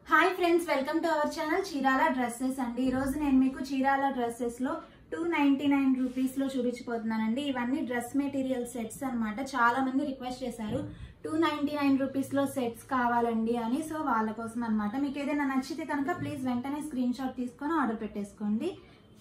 hi friends welcome to our channel Chirala dresses అండి ఈ రోజు నేను మీకు చీరాల డ్రెస్సెస్ లో టూ నైన్టీ నైన్ రూపీస్ లో చూపించిపోతున్నానండి ఇవన్నీ డ్రెస్ మెటీరియల్ సెట్స్ అన్నమాట చాలా మంది రిక్వెస్ట్ చేశారు టూ నైన్టీ నైన్ రూపీస్ లో సెట్స్ కావాలండి అని సో వాళ్ళ కోసం అన్నమాట మీకు ఏదైనా నచ్చితే కనుక ప్లీజ్ వెంటనే స్క్రీన్ షాట్ తీసుకొని ఆర్డర్ పెట్టేసుకోండి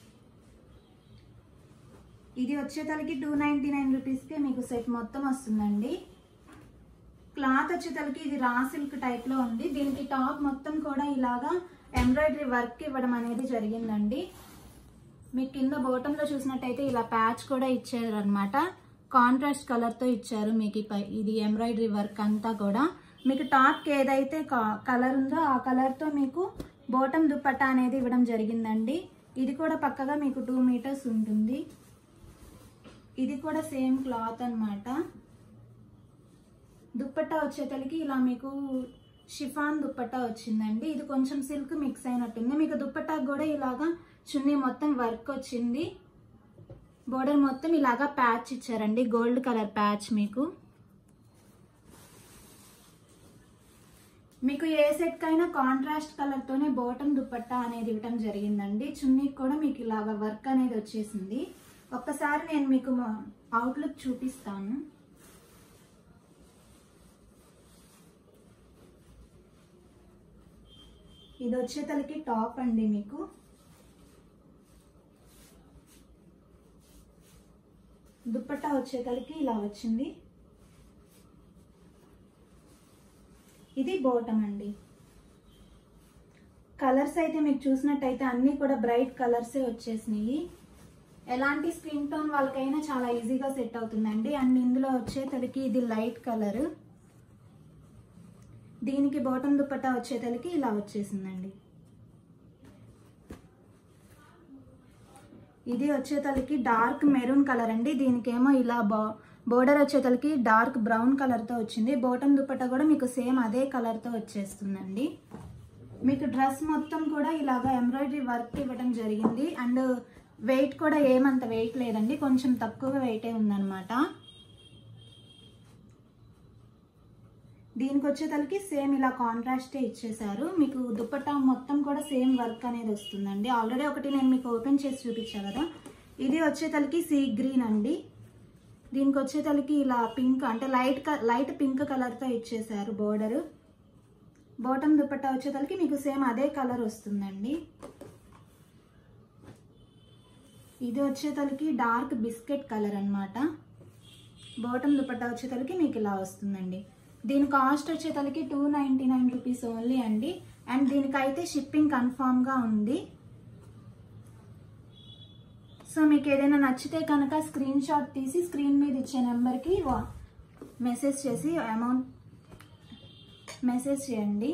ఇది వచ్చేతలకి టూ నైన్టీ నైన్ రూపీస్కే మీకు సెట్ మొత్తం వస్తుందండి క్లాత్ వచ్చేతలకి ఇది రా సిల్క్ టైప్ లో ఉంది దీనికి టాప్ మొత్తం కూడా ఇలాగా ఎంబ్రాయిడరీ వర్క్ ఇవ్వడం అనేది జరిగిందండి మీకు కింద బోటంలో చూసినట్టయితే ఇలా ప్యాచ్ కూడా ఇచ్చారు అనమాట కాంట్రాస్ట్ కలర్ తో ఇచ్చారు మీకు ఈ పై- ఇది ఎంబ్రాయిడరీ వర్క్ అంతా కూడా మీకు టాప్ కి ఏదైతే కలర్ ఉందో ఆ కలర్ తో మీకు బోటం దుప్పట్టా అనేది ఇవ్వడం జరిగిందండి ఇది కూడా పక్కగా మీకు టూ మీటర్స్ ఉంటుంది ఇది కూడా సేమ్ క్లాత్ అన్నమాట దుప్పట్టా వచ్చేతలకి ఇలా మీకు షిఫాన్ దుప్పట్టా వచ్చిందండి ఇది కొంచెం సిల్క్ మిక్స్ అయినట్టుంది మీకు దుప్పట్టాకు కూడా ఇలాగా చున్నీ మొత్తం వర్క్ వచ్చింది బోర్డర్ మొత్తం ఇలాగా ప్యాచ్ ఇచ్చారండి గోల్డ్ కలర్ ప్యాచ్ మీకు మీకు ఏ సెట్ కైనా కాంట్రాస్ట్ కలర్ తోనే బోటం దుప్పట్టా అనేది ఇవ్వటం జరిగిందండి చున్నీకి కూడా మీకు ఇలాగా వర్క్ అనేది వచ్చేసింది ఒక్కసారి నేను మీకు అవుట్లుక్ చూపిస్తాను ఇది వచ్చేతలకి టాప్ అండి మీకు దుప్పట్టా వచ్చేతలకి ఇలా వచ్చింది ఇది బోటం అండి కలర్స్ అయితే మీకు చూసినట్టయితే అన్నీ కూడా బ్రైట్ కలర్సే వచ్చేసినాయి ఎలాంటి స్కిన్ టోన్ వాళ్ళకైనా చాలా ఈజీగా సెట్ అవుతుందండి అండ్ ఇందులో వచ్చేతలకి ఇది లైట్ కలర్ దీనికి బాటమ్ దుప్పట్టా వచ్చేతలకి ఇలా వచ్చేసిందండి ఇది వచ్చేతలకి డార్క్ మెరూన్ కలర్ అండి దీనికేమో ఇలా బా బోర్డర్ వచ్చేతలకి డార్క్ బ్రౌన్ కలర్తో వచ్చింది బాటమ్ దుప్పట్టా కూడా మీకు సేమ్ అదే కలర్తో వచ్చేస్తుందండి మీకు డ్రెస్ మొత్తం కూడా ఇలాగా ఎంబ్రాయిడరీ వర్క్ ఇవ్వడం జరిగింది అండ్ వెయిట్ కూడా ఏమంత వెయిట్ లేదండి కొంచెం తక్కువ వెయిటే ఉందన్నమాట దీనికి వచ్చేతలకి సేమ్ ఇలా కాంట్రాస్టే ఇచ్చేసారు మీకు దుప్పట్టా మొత్తం కూడా సేమ్ వర్క్ అనేది వస్తుందండి ఆల్రెడీ ఒకటి నేను మీకు ఓపెన్ చేసి చూపించా కదా ఇది వచ్చేతలకి సీ గ్రీన్ అండి దీనికి వచ్చేతలకి ఇలా పింక్ అంటే లైట్ లైట్ పింక్ కలర్తో ఇచ్చేసారు బోర్డర్ బాటమ్ దుప్పట్టా వచ్చేతలకి మీకు సేమ్ అదే కలర్ వస్తుందండి ఇది వచ్చేతలకి డార్క్ బిస్కెట్ కలర్ అన్నమాట బాటమ్ దుపట్టా వచ్చేతలకి మీకు ఇలా వస్తుందండి దీని కాస్ట్ వచ్చేతలకి two ninety nine rupees only అండి అండ్ దీనికైతే షిప్పింగ్ కన్ఫామ్గా ఉంది సో మీకు ఏదైనా నచ్చితే కనుక స్క్రీన్ షాట్ తీసి స్క్రీన్ మీద ఇచ్చే నెంబర్కి మెసేజ్ చేసి అమౌంట్ మెసేజ్ చేయండి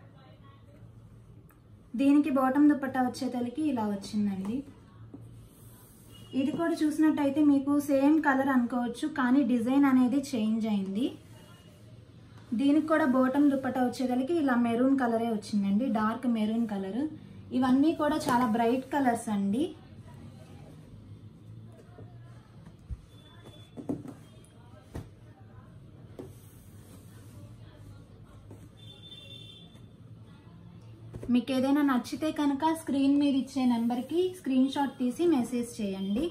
దీనికి బాటమ్ దుపట్టా వచ్చేతలకి ఇలా వచ్చిందండి ఇది కూడా చూసినట్టయితే మీకు సేమ్ కలర్ అనుకోవచ్చు కానీ డిజైన్ అనేది చేంజ్ అయింది దీనికి కూడా బోటం దుప్పట వచ్చేదలికి ఇలా మెరూన్ కలరే వచ్చిందండి డార్క్ మెరూన్ కలర్ ఇవన్నీ కూడా చాలా బ్రైట్ కలర్స్ అండి మీకు ఏదైనా నచ్చితే కనుక స్క్రీన్ మీద ఇచ్చే నెంబర్కి స్క్రీన్ షాట్ తీసి మెసేజ్ చేయండి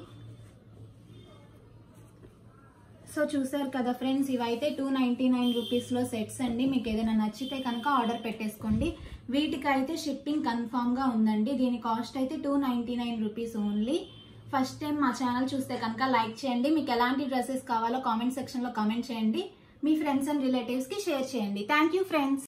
సో చూసారు కదా ఫ్రెండ్స్ ఇవైతే టూ నైంటీ నైన్ రూపీస్లో సెట్స్ అండి మీకు ఏదైనా నచ్చితే కనుక ఆర్డర్ పెట్టేసుకోండి వీటికైతే షిప్పింగ్ కన్ఫామ్గా ఉందండి దీని కాస్ట్ అయితే two ninety nine rupees only first time మా ఛానల్ చూస్తే కనుక లైక్ చేయండి మీకు ఎలాంటి డ్రెస్సెస్ కావాలో కామెంట్ సెక్షన్లో కామెంట్ చేయండి మీ ఫ్రెండ్స్ అండ్ రిలేటివ్స్కి షేర్ చేయండి థ్యాంక్ యూ ఫ్రెండ్స్